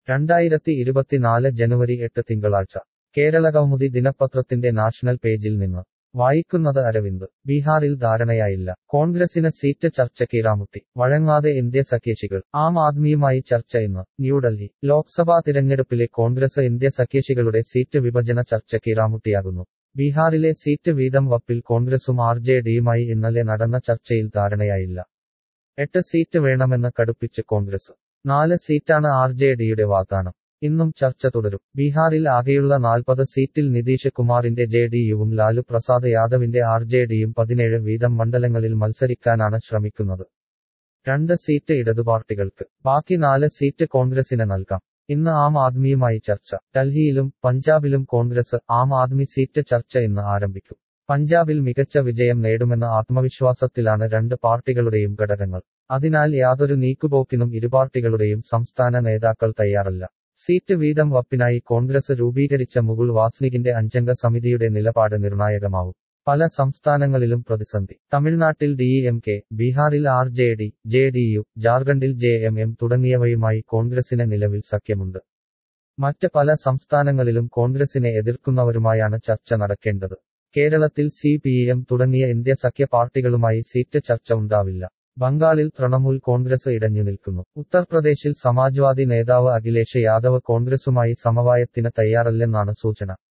രണ്ടായിരത്തി ഇരുപത്തിനാല് ജനുവരി എട്ട് തിങ്കളാഴ്ച കേരളകൗമുദി ദിനപത്രത്തിന്റെ നാഷണൽ പേജിൽ നിന്ന് വായിക്കുന്നത് അരവിന്ദ് ബീഹാറിൽ ധാരണയായില്ല കോൺഗ്രസിന് സീറ്റ് ചർച്ചയ്ക്ക് ഇറാമുട്ടി വഴങ്ങാതെ ഇന്ത്യ സഖ്യകക്ഷികൾ ആം ആദ്മിയുമായി ചർച്ച ഇന്ന് ന്യൂഡൽഹി ലോക്സഭാ തിരഞ്ഞെടുപ്പിലെ കോൺഗ്രസ് ഇന്ത്യ സഖ്യകക്ഷികളുടെ സീറ്റ് വിഭജന ചർച്ചയ്ക്ക് ഇറാമുട്ടിയാകുന്നു ബീഹാറിലെ സീറ്റ് വീതം വപ്പിൽ കോൺഗ്രസും ആർ ജെ ഡിയുമായി ഇന്നലെ നടന്ന ചർച്ചയിൽ ധാരണയായില്ല എട്ട് സീറ്റ് വേണമെന്ന് കടുപ്പിച്ച് കോൺഗ്രസ് നാല് സീറ്റാണ് ആർ ജെ ഡിയുടെ വാഗ്ദാനം ഇന്നും ചർച്ച തുടരും ബീഹാറിൽ ആകെയുള്ള നാൽപ്പത് സീറ്റിൽ നിതീഷ് കുമാറിന്റെ ജെ ഡിയുവും ലാലു പ്രസാദ് യാദവിന്റെ ആർ ജെ ഡിയും പതിനേഴ് വീതം മണ്ഡലങ്ങളിൽ മത്സരിക്കാനാണ് ശ്രമിക്കുന്നത് രണ്ട് സീറ്റ് ഇടതു പാർട്ടികൾക്ക് ബാക്കി നാല് സീറ്റ് കോൺഗ്രസിന് നൽകാം ഇന്ന് ആം ആദ്മിയുമായി ചർച്ച ഡൽഹിയിലും പഞ്ചാബിലും കോൺഗ്രസ് ആം ആദ്മി സീറ്റ് ചർച്ച ഇന്ന് ആരംഭിക്കും പഞ്ചാബിൽ മികച്ച വിജയം നേടുമെന്ന ആത്മവിശ്വാസത്തിലാണ് രണ്ട് പാർട്ടികളുടെയും ഘടകങ്ങൾ അതിനാൽ യാതൊരു നീക്കുപോക്കിനും ഇരുപാർട്ടികളുടെയും സംസ്ഥാന നേതാക്കൾ തയ്യാറല്ല സീറ്റ് വീതം വപ്പിനായി കോൺഗ്രസ് രൂപീകരിച്ച മുകുൾ വാസ്നികിന്റെ അഞ്ചംഗ സമിതിയുടെ നിലപാട് നിർണായകമാവും പല സംസ്ഥാനങ്ങളിലും പ്രതിസന്ധി തമിഴ്നാട്ടിൽ ഡി എം കെ ബീഹാറിൽ R J D J D U ജാർഖണ്ഡിൽ ജെ എം എം തുടങ്ങിയവയുമായി കോൺഗ്രസിന് നിലവിൽ സഖ്യമുണ്ട് മറ്റ് പല സംസ്ഥാനങ്ങളിലും കോൺഗ്രസിനെ എതിർക്കുന്നവരുമായാണ് ചർച്ച നടക്കേണ്ടത് കേരളത്തിൽ സി പി എം തുടങ്ങിയ ഇന്ത്യ സഖ്യ പാർട്ടികളുമായി സീറ്റ് ചർച്ച ഉണ്ടാവില്ല ബംഗാളിൽ തൃണമൂൽ കോൺഗ്രസ് ഇടഞ്ഞു നിൽക്കുന്നു ഉത്തർപ്രദേശിൽ സമാജ്വാദി നേതാവ് അഖിലേഷ് യാദവ് കോൺഗ്രസുമായി സമവായത്തിന് തയ്യാറല്ലെന്നാണ് സൂചന